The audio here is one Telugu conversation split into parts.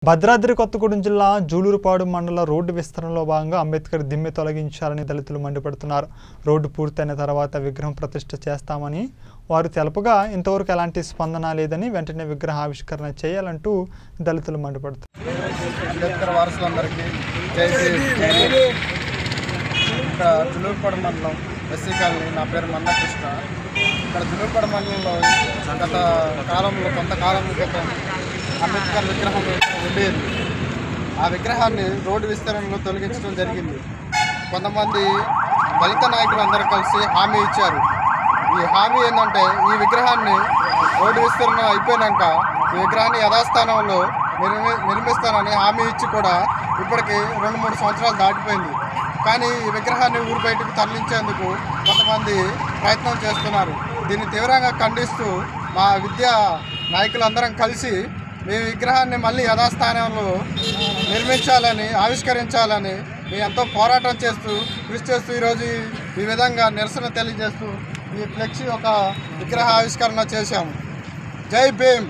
భద్రాద్రి కొత్తగూడెం జిల్లా జూలూరుపాడు మండల రోడ్డు విస్తరణలో భాగంగా అంబేద్కర్ దిమ్మె తొలగించాలని దళితులు మండిపడుతున్నారు రోడ్డు పూర్తయిన తర్వాత విగ్రహం ప్రతిష్ఠ చేస్తామని వారు తెలుపగా ఇంతవరకు ఎలాంటి స్పందన లేదని వెంటనే విగ్రహ ఆవిష్కరణ చేయాలంటూ దళితులు మండిపడుతున్నారు అంబేద్కర్ వారసులందరికీ జై శ్రీ ఇక్కడ జులూరుపాడు మండలం ఎస్సీ కాలనీ నా పేరు మంద కృష్ణ ఇక్కడ జులూరుపాడు మండలంలో గత కాలంలో కొంతకాలం క్రితం అంబేద్కర్ విగ్రహం ఉండేది ఆ విగ్రహాన్ని రోడ్డు విస్తరణలో తొలగించడం జరిగింది కొంతమంది దళిత నాయకులు అందరూ కలిసి హామీ ఇచ్చారు ఈ హామీ ఏంటంటే ఈ విగ్రహాన్ని రోడ్డు విస్తరణ అయిపోయినాక ఈ విగ్రహాన్ని యథాస్థానంలో నిర్మి నిర్మిస్తానని హామీ ఇచ్చి కూడా ఇప్పటికి రెండు మూడు సంవత్సరాలు దాటిపోయింది కానీ ఈ విగ్రహాన్ని ఊరు బయటకు తరలించేందుకు కొంతమంది ప్రయత్నం చేస్తున్నారు దీన్ని తీవ్రంగా ఖండిస్తూ మా విద్యా నాయకులందరం కలిసి మీ విగ్రహాన్ని మళ్ళీ యథాస్థానంలో నిర్మించాలని ఆవిష్కరించాలని మేము ఎంతో పోరాటం చేస్తూ కృషి చేస్తూ ఈరోజు ఈ- ఈ విధంగా నిరసన తెలియజేస్తూ ఈ ఫ్లెక్సీ ఒక విగ్రహ ఆవిష్కరణ చేశాము జై భీమ్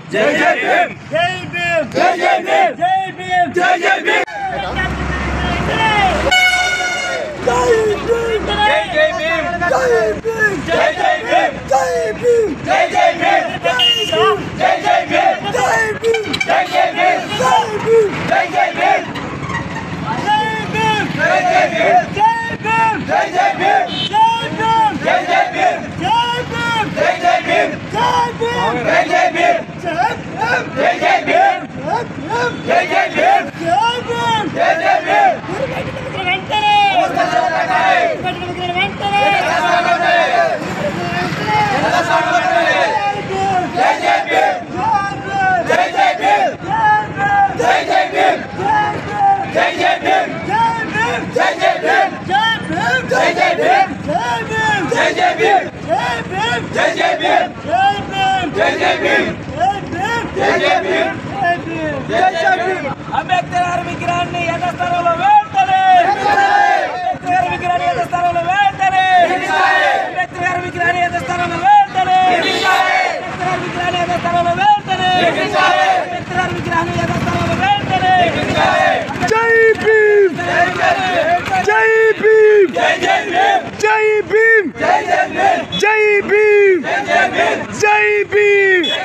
అంబేద్కర్ గారి విగ్రహాన్ని యథాస్థానంలో వెంటనే అంబేద్కర్ గారి విగ్రహాన్ని యథాస్థానంలో వెంటనే అంబేద్కర్ గారి విగ్రహాన్ని యథాస్థానంలో వెంటనే అంబేద్కర్ గారి విగ్రహాన్ని యథాస్థానంలో వెంటనే అంబేద్కర్ గారి విగ్రహాన్ని యథాస్థానంలో వెంటనే జై భీమ్ జై భీమ్ జై భీమ్ జై భీమ్ జై భీమ్